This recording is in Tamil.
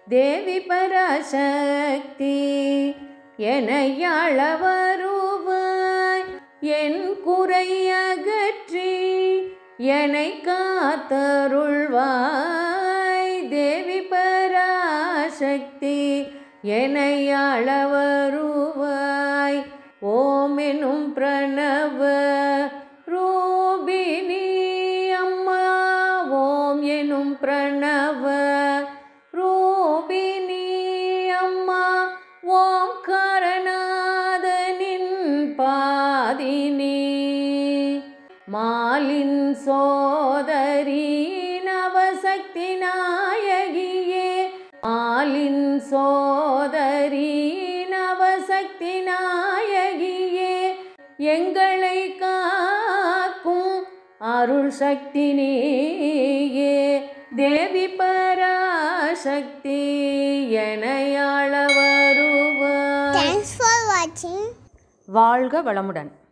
தேவி பராசக்தி எனையாள வருவாய் என் குறை அகற்றி என்னை காத்தருள்வாய் தேவி பராசக்தி எனையாள வருவாய் ஓம் எனும் பிரணவ ரூபிணி அம்மா ஓம் எனும் பிரணவ ரூபிணி அம்மா ஓம் கரணாதனின் பாதினி மாலின் சோதரி நவசக்தி நாயகியே மாலின் சோதரி நவசக்தி நாயகியே எங்களை காக்கும் அருள் சக்தி நீயே தேவி பராசக்தி எனையாள வருவாய் Thanks for watching. வாழ்க வளமுடன்